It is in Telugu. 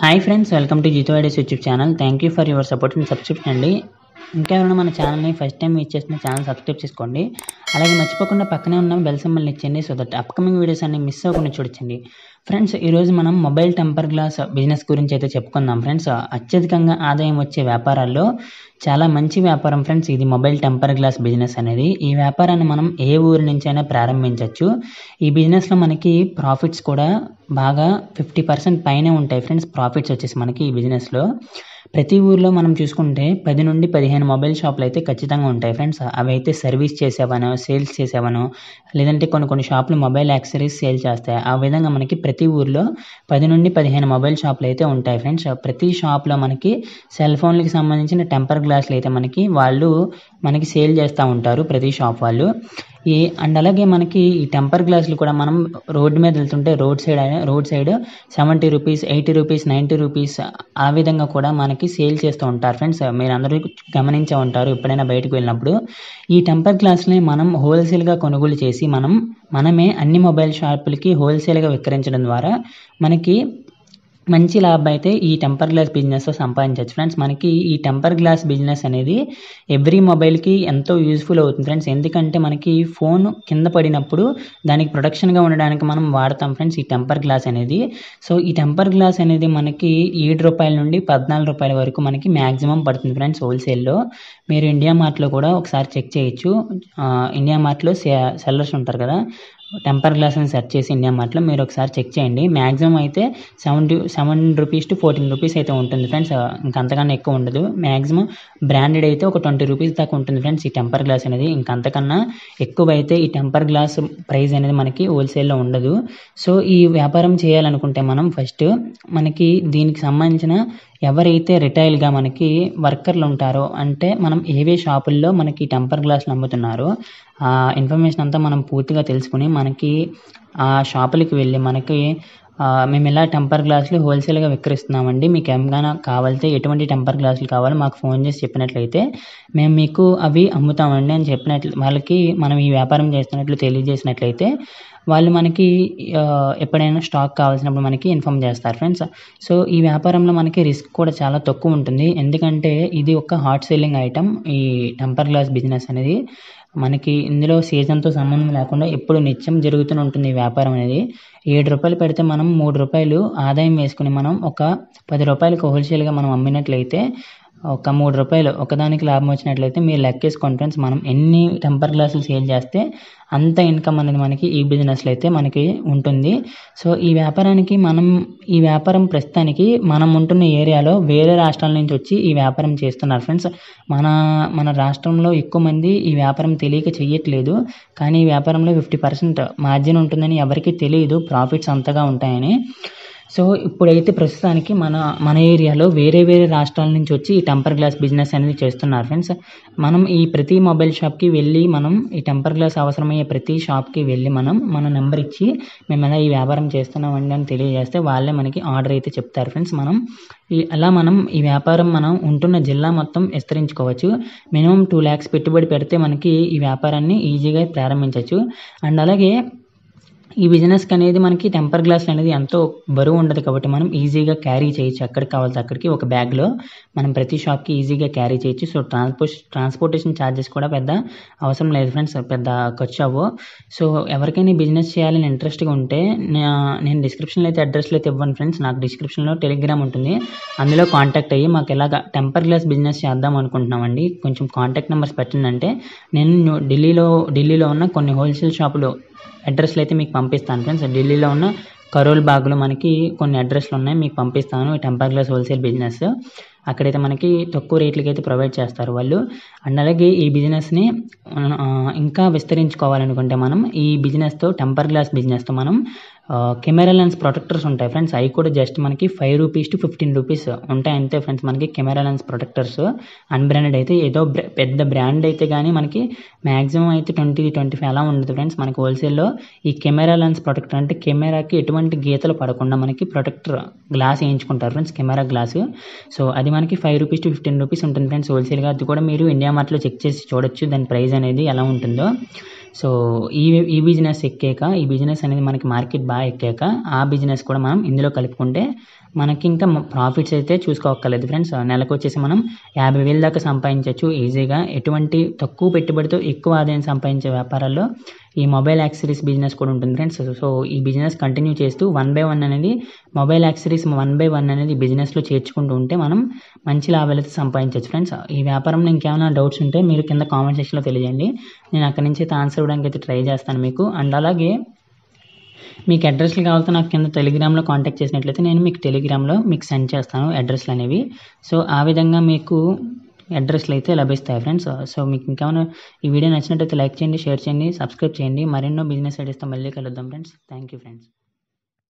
hi friends welcome to Jitho ideas YouTube channel thank you for your support and subscription అండి ఇంకా ఎవరైనా మన ఛానల్ని ఫస్ట్ టైం ఇచ్చేసిన ఛానల్ సబ్స్క్రైబ్ చేసుకోండి అలాగే మర్చిపోకుండా పక్కనే ఉన్న బెల్ సింబల్ని ఇచ్చేయండి సో దట్ అప్కమింగ్ వీడియోస్ అన్ని మిస్ అవ్వకుండా చూడొచ్చండి ఫ్రెండ్స్ ఈరోజు మనం మొబైల్ టెంపర్ గ్లాస్ బిజినెస్ గురించి అయితే చెప్పుకుందాం ఫ్రెండ్స్ అత్యధికంగా ఆదాయం వచ్చే వ్యాపారాల్లో చాలా మంచి వ్యాపారం ఫ్రెండ్స్ ఇది మొబైల్ టెంపర్ గ్లాస్ బిజినెస్ అనేది ఈ వ్యాపారాన్ని మనం ఏ ఊరి నుంచైనా ప్రారంభించవచ్చు ఈ బిజినెస్లో మనకి ప్రాఫిట్స్ కూడా బాగా ఫిఫ్టీ పర్సెంట్ పైనే ఉంటాయి ఫ్రెండ్స్ ప్రాఫిట్స్ వచ్చేసి మనకి ఈ బిజినెస్లో ప్రతి ఊర్లో మనం చూసుకుంటే పది నుండి పదిహేను మొబైల్ షాపులు అయితే ఖచ్చితంగా ఉంటాయి ఫ్రెండ్స్ అవి అయితే సర్వీస్ చేసేవనో సేల్స్ చేసేవనో లేదంటే కొన్ని కొన్ని షాపులు మొబైల్ యాక్సరీస్ సేల్ చేస్తాయి ఆ విధంగా మనకి ప్రతి ఊర్లో పది నుండి పదిహేను మొబైల్ షాపులు అయితే ఉంటాయి ఫ్రెండ్స్ ప్రతి షాప్లో మనకి సెల్ ఫోన్లకి సంబంధించిన టెంపర్ గ్లాసులు అయితే మనకి వాళ్ళు మనకి సేల్ చేస్తూ ఉంటారు ప్రతి షాప్ వాళ్ళు ఈ అండ్ అలాగే మనకి ఈ టెంపర్ గ్లాసులు కూడా మనం రోడ్డు మీద వెళ్తుంటే road side road side seventy rupees eighty rupees ninety rupees ఆ విధంగా కూడా మనకి సేల్ చేస్తూ ఉంటారు ఫ్రెండ్స్ మీరు అందరూ గమనించే ఉంటారు ఎప్పుడైనా బయటకు వెళ్ళినప్పుడు ఈ టెంపర్ గ్లాస్ని మనం హోల్సేల్గా కొనుగోలు చేసి మనం మనమే అన్ని మొబైల్ షాపులకి హోల్సేల్గా విక్రయించడం ద్వారా మనకి మంచి లాభం అయితే ఈ టెంపర్ గ్లాస్ బిజినెస్లో సంపాదించవచ్చు ఫ్రెండ్స్ మనకి ఈ టెంపర్ గ్లాస్ బిజినెస్ అనేది ఎవ్రీ మొబైల్కి ఎంతో యూజ్ఫుల్ అవుతుంది ఫ్రెండ్స్ ఎందుకంటే మనకి ఫోన్ కింద పడినప్పుడు దానికి ప్రొటెక్షన్గా ఉండడానికి మనం వాడతాం ఫ్రెండ్స్ ఈ టెంపర్ గ్లాస్ అనేది సో ఈ టెంపర్ గ్లాస్ అనేది మనకి ఏడు రూపాయల నుండి పద్నాలుగు రూపాయల వరకు మనకి మ్యాక్సిమం పడుతుంది ఫ్రెండ్స్ హోల్సేల్లో మీరు ఇండియా మార్ట్లో కూడా ఒకసారి చెక్ చేయొచ్చు ఇండియా మార్ట్లో సెల్లర్స్ ఉంటారు కదా టెంపర్ గ్లాస్ని సెర్చ్ చేసి ఇండియా మార్ట్లో మీరు ఒకసారి చెక్ చేయండి మ్యాక్సిమం అయితే seven seven rupees to fourteen rupees అయితే ఉంటుంది ఫ్రెండ్స్ ఇంకంతకన్నా ఎక్కువ ఉండదు మ్యాక్సిమం బ్రాండెడ్ అయితే ఒక ట్వంటీ రూపీస్ దాకా ఉంటుంది ఫ్రెండ్స్ ఈ టెంపర్ గ్లాస్ అనేది ఇంకంతకన్నా ఎక్కువ అయితే ఈ టెంపర్ గ్లాస్ ప్రైస్ అనేది మనకి హోల్సేల్లో ఉండదు సో ఈ వ్యాపారం చేయాలనుకుంటే మనం ఫస్ట్ మనకి దీనికి సంబంధించిన ఎవరైతే రిటైల్గా మనకి వర్కర్లు ఉంటారో అంటే మనం ఏవే షాపుల్లో మనకి టెంపర్ గ్లాసులు అమ్ముతున్నారో ఆ ఇన్ఫర్మేషన్ అంతా మనం పూర్తిగా తెలుసుకుని మనకి ఆ షాపులకి వెళ్ళి మనకి మేము ఇలా టెంపర్ గ్లాసులు హోల్సేల్గా విక్రయిస్తున్నామండి మీకు ఏమైనా కావాలితే ఎటువంటి టెంపర్ గ్లాసులు కావాలో మాకు ఫోన్ చేసి చెప్పినట్లయితే మేము మీకు అవి అమ్ముతామండి అని చెప్పినట్లు వాళ్ళకి మనం ఈ వ్యాపారం చేస్తున్నట్లు తెలియజేసినట్లయితే వాళ్ళు మనకి ఎప్పుడైనా స్టాక్ కావాల్సినప్పుడు మనకి ఇన్ఫామ్ చేస్తారు ఫ్రెండ్స్ సో ఈ వ్యాపారంలో మనకి రిస్క్ కూడా చాలా తక్కువ ఉంటుంది ఎందుకంటే ఇది ఒక హాట్ సెల్లింగ్ ఐటమ్ ఈ టెంపర్ గ్లాస్ బిజినెస్ అనేది మనకి ఇందులో సీజన్తో సంబంధం లేకుండా ఎప్పుడు నిత్యం జరుగుతూనే ఉంటుంది ఈ వ్యాపారం అనేది ఏడు రూపాయలు పెడితే మనం మూడు రూపాయలు ఆదాయం వేసుకుని మనం ఒక పది రూపాయలకు హోల్సేల్గా మనం అమ్మినట్లయితే ఒక మూడు రూపాయలు ఒకదానికి లాభం వచ్చినట్లయితే మీరు లెక్కేసుకోండి ఫ్రెండ్స్ మనం ఎన్ని టెంపర్ గ్లాసులు సేల్ చేస్తే అంత ఇన్కమ్ అనేది మనకి ఈ బిజినెస్లో అయితే మనకి ఉంటుంది సో ఈ వ్యాపారానికి మనం ఈ వ్యాపారం ప్రస్తుతానికి మనం ఉంటున్న ఏరియాలో వేరే రాష్ట్రాల నుంచి వచ్చి ఈ వ్యాపారం చేస్తున్నారు ఫ్రెండ్స్ మన మన రాష్ట్రంలో ఎక్కువ మంది ఈ వ్యాపారం తెలియక చెయ్యట్లేదు కానీ ఈ వ్యాపారంలో ఫిఫ్టీ పర్సెంట్ మార్జిన్ ఉంటుందని ఎవరికి తెలియదు ప్రాఫిట్స్ అంతగా ఉంటాయని సో ఇప్పుడైతే ప్రస్తుతానికి మన మన ఏరియాలో వేరే వేరే రాష్ట్రాల నుంచి వచ్చి ఈ టెంపర్ గ్లాస్ బిజినెస్ అనేది చేస్తున్నారు ఫ్రెండ్స్ మనం ఈ ప్రతి మొబైల్ షాప్కి వెళ్ళి మనం ఈ టెంపర్ గ్లాస్ అవసరమయ్యే ప్రతి షాప్కి వెళ్ళి మనం మన నెంబర్ ఇచ్చి మేము ఎలా ఈ వ్యాపారం చేస్తున్నామండి అని తెలియజేస్తే వాళ్ళే మనకి ఆర్డర్ అయితే చెప్తారు ఫ్రెండ్స్ మనం ఈ అలా మనం ఈ వ్యాపారం మనం ఉంటున్న జిల్లా మొత్తం విస్తరించుకోవచ్చు మినిమం టూ ల్యాక్స్ పెట్టుబడి పెడితే మనకి ఈ వ్యాపారాన్ని ఈజీగా ప్రారంభించవచ్చు అండ్ అలాగే ఈ బిజినెస్కి అనేది మనకి టెంపర్ గ్లాస్ అనేది ఎంతో బరువు ఉండదు కాబట్టి మనం ఈజీగా క్యారీ చేయొచ్చు ఎక్కడికి కావాల్సి అక్కడికి ఒక బ్యాగ్లో మనం ప్రతి షాప్కి ఈజీగా క్యారీ చేయొచ్చు సో ట్రాన్స్పోర్ట్ ట్రాన్స్పోర్టేషన్ ఛార్జెస్ కూడా పెద్ద అవసరం లేదు ఫ్రెండ్స్ పెద్ద ఖర్చు అవ్వు సో ఎవరికైనా బిజినెస్ చేయాలని ఇంట్రెస్ట్గా ఉంటే నేను డిస్క్రిప్షన్లో అయితే అడ్రస్లో అయితే ఇవ్వను ఫ్రెండ్స్ నాకు డిస్క్రిప్షన్లో టెలిగ్రామ్ ఉంటుంది అందులో కాంటాక్ట్ అయ్యి మాకు ఎలాగ టెంపర్ గ్లాస్ బిజినెస్ చేద్దాం అనుకుంటున్నామండి కొంచెం కాంటాక్ట్ నెంబర్స్ పెట్టండి అంటే నేను ఢిల్లీలో ఢిల్లీలో ఉన్న కొన్ని హోల్సేల్ షాపులు అడ్రస్లు అయితే మీకు పంపిస్తాను ఫ్రెండ్స్ ఢిల్లీలో ఉన్న కరోల్ బాగ్లో మనకి కొన్ని అడ్రస్లు ఉన్నాయి మీకు పంపిస్తాను టెంపర్ గ్లాస్ హోల్సేల్ బిజినెస్ అక్కడైతే మనకి తక్కువ రేట్లకి అయితే ప్రొవైడ్ చేస్తారు వాళ్ళు అండ్ అలాగే ఈ బిజినెస్ని ఇంకా విస్తరించుకోవాలనుకుంటే మనం ఈ బిజినెస్తో టెంపర్ గ్లాస్ బిజినెస్తో మనం కెమెరా లెన్స్ ప్రొటెక్టర్స్ ఉంటాయి ఫ్రెండ్స్ అవి కూడా జస్ట్ మనకి five rupees to fifteen rupees ఉంటాయి అంతే ఫ్రెండ్స్ మనకి కెమెరా లెన్స్ ప్రొటెక్టర్స్ అన్బ్రాండెడ్ అయితే ఏదో పెద్ద బ్రాండ్ అయితే కానీ మనకి మ్యాక్సిమం అయితే ట్వంటీ ట్వంటీ ఫైవ్ అలా ఉండదు ఫ్రెండ్స్ మనకి హోల్సేల్లో ఈ కెమెరా లెన్స్ ప్రొటెక్టర్ అంటే కెమెరాకి ఎటువంటి గీతలు పడకుండా మనకి ప్రొటెక్టర్ గ్లాస్ వేయించుకుంటారు ఫ్రెండ్స్ కెమెరా గ్లాస్ సో అది మనకి five rupees to fifteen rupees ఉంటుంది ఫ్రెండ్స్ హోల్సేల్గా అది కూడా మీరు ఇండియా మార్ట్లో చెక్ చేసి చూడొచ్చు దాని ప్రైస్ అనేది ఎలా ఉంటుందో సో ఈ ఈ బిజినెస్ ఎక్కాక ఈ బిజినెస్ అనేది మనకి మార్కెట్ బాగా ఎక్కాక ఆ బిజినెస్ కూడా మనం ఇందులో కలుపుకుంటే మనకి ఇంకా ప్రాఫిట్స్ అయితే చూసుకోక్కర్లేదు ఫ్రెండ్స్ నెలకు వచ్చేసి మనం యాభై వేల దాకా సంపాదించవచ్చు ఈజీగా ఎటువంటి తక్కువ పెట్టుబడితో ఎక్కువ ఆదాయం సంపాదించే వ్యాపారాల్లో ఈ మొబైల్ యాక్సరీస్ బిజినెస్ కూడా ఉంటుంది ఫ్రెండ్స్ సో ఈ బిజినెస్ కంటిన్యూ చేస్తూ వన్ బై వన్ అనేది mobile accessories one by one అనేది బిజినెస్లో చేర్చుకుంటూ ఉంటే మనం మంచి లాభాలు అయితే సంపాదించవచ్చు ఫ్రెండ్స్ ఈ వ్యాపారంలో ఇంకేమైనా డౌట్స్ ఉంటే మీరు కింద కామెంట్ సెక్షన్లో తెలియజేయండి నేను అక్కడి నుంచి అయితే ఆన్సర్ ఇవ్వడానికి అయితే ట్రై చేస్తాను మీకు అండ్ అలాగే మీకు అడ్రస్లు కావాలంటే నాకు కింద టెలిగ్రామ్లో కాంటాక్ట్ చేసినట్లయితే నేను మీకు టెలిగ్రామ్లో మీకు సెండ్ చేస్తాను అడ్రస్లు అనేవి సో ఆ విధంగా మీకు అడ్రస్లు అయితే లభిస్తాయి ఫ్రెండ్స్ సో మీకు ఇంకేమైనా ఈ వీడియో నచ్చినట్లయితే లైక్ చేయండి షేర్ చేయండి సబ్స్క్రైబ్ చేయండి మరెన్నో బిజినెస్ ఐడియాస్తో మళ్ళీ కలుద్దాం ఫ్రెండ్స్ థ్యాంక్ యూ ఫ్రెండ్స్